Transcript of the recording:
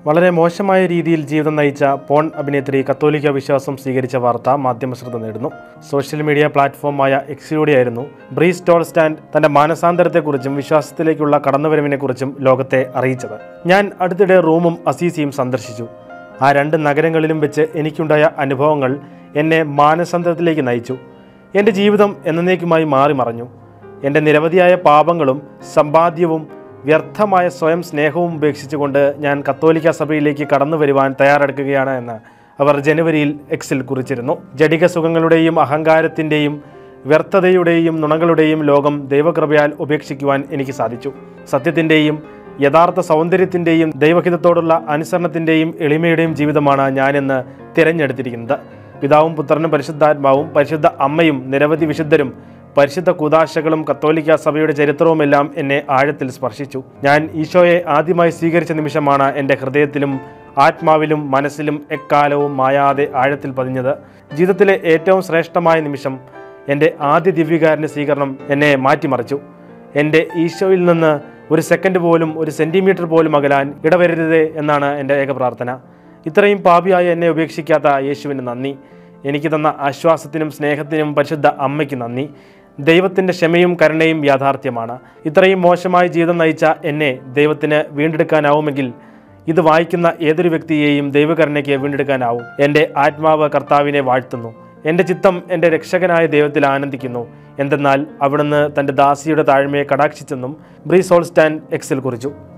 വളരെ മോശമായ രീതിയിൽ ജീവിതം നയിച്ച പോൺ അഭിനേത്രി കത്തോലിക്ക വിശ്വാസം സ്വീകരിച്ച വാർത്ത മാധ്യമശ്രദ്ധ നേടുന്നു സോഷ്യൽ മീഡിയ പ്ലാറ്റ്ഫോമായ എക്സിലൂടെയായിരുന്നു ബ്രീസ് ടോൾ സ്റ്റാൻഡ് തന്റെ മാനസാന്തരത്തെക്കുറിച്ചും വിശ്വാസത്തിലേക്കുള്ള കടന്നുവരവിനെക്കുറിച്ചും ലോകത്തെ അറിയിച്ചത് ഞാൻ അടുത്തിടെ റോമും അസീസിയും സന്ദർശിച്ചു ആ രണ്ട് നഗരങ്ങളിലും വെച്ച് എനിക്കുണ്ടായ അനുഭവങ്ങൾ എന്നെ മാനസാന്തരത്തിലേക്ക് നയിച്ചു എൻ്റെ ജീവിതം എന്നേക്കുമായി മാറി മറഞ്ഞു എൻ്റെ നിരവധിയായ പാപങ്ങളും സമ്പാദ്യവും വ്യർത്ഥമായ സ്വയം സ്നേഹവും ഉപേക്ഷിച്ചുകൊണ്ട് ഞാൻ കത്തോലിക്ക സഭയിലേക്ക് കടന്നു വരുവാൻ തയ്യാറെടുക്കുകയാണ് എന്ന് അവർ ജനുവരിയിൽ എക്സിൽ കുറിച്ചിരുന്നു ജഡിക സുഖങ്ങളുടെയും അഹങ്കാരത്തിൻ്റെയും വ്യർത്ഥതയുടെയും നുണകളുടെയും ലോകം ദൈവകൃപയാൽ ഉപേക്ഷിക്കുവാൻ എനിക്ക് സാധിച്ചു സത്യത്തിൻ്റെയും യഥാർത്ഥ സൗന്ദര്യത്തിൻ്റെയും ദൈവഹിതത്തോടുള്ള അനുസരണത്തിൻ്റെയും എളിമയുടെയും ജീവിതമാണ് ഞാനിന്ന് തിരഞ്ഞെടുത്തിരിക്കുന്നത് പിതാവും പുത്രനും പരിശുദ്ധാത്മാവും പരിശുദ്ധ അമ്മയും നിരവധി വിശുദ്ധരും പരിശുദ്ധ കുദാശകളും കത്തോലിക്ക സഭയുടെ ചരിത്രവുമെല്ലാം എന്നെ ആഴത്തിൽ സ്പർശിച്ചു ഞാൻ ഈശോയെ ആദ്യമായി സ്വീകരിച്ച നിമിഷമാണ് എൻ്റെ ഹൃദയത്തിലും ആത്മാവിലും മനസ്സിലും എക്കാലവും മായാതെ ആഴത്തിൽ പതിഞ്ഞത് ജീവിതത്തിലെ ഏറ്റവും ശ്രേഷ്ഠമായ നിമിഷം എൻ്റെ ആദ്യ ദിവ്യകാരൻ്റെ സ്വീകരണം എന്നെ മാറ്റിമറിച്ചു എൻ്റെ ഈശോയിൽ നിന്ന് ഒരു സെക്കൻഡ് പോലും ഒരു സെൻറ്റിമീറ്റർ പോലും അകലാൻ ഇടവരരുതേ എന്നാണ് എൻ്റെ ഏക പ്രാർത്ഥന ഇത്രയും പാപിയായി എന്നെ ഉപേക്ഷിക്കാത്ത യേശുവിന് നന്ദി എനിക്ക് തന്ന ആശ്വാസത്തിനും സ്നേഹത്തിനും പരിശുദ്ധ അമ്മയ്ക്ക് നന്ദി ദൈവത്തിൻ്റെ ക്ഷമയും കരുണയും യാഥാർത്ഥ്യമാണ് ഇത്രയും മോശമായ ജീവിതം നയിച്ച എന്നെ ദൈവത്തിന് വീണ്ടെടുക്കാനാവുമെങ്കിൽ ഇത് വായിക്കുന്ന ഏതൊരു വ്യക്തിയെയും ദൈവകരുണയ്ക്ക് വീണ്ടെടുക്കാനാവും എൻ്റെ ആത്മാവ് കർത്താവിനെ വാഴ്ത്തുന്നു എൻ്റെ ചിത്തം എൻ്റെ രക്ഷകനായ ദൈവത്തിൽ ആനന്ദിക്കുന്നു എന്തെന്നാൽ അവിടുന്ന് തൻ്റെ ദാസിയുടെ താഴ്മയെ കടാക്ഷിച്ചെന്നും ബ്രീസോൾ സ്റ്റാൻ എക്സിൽ കുറിച്ചു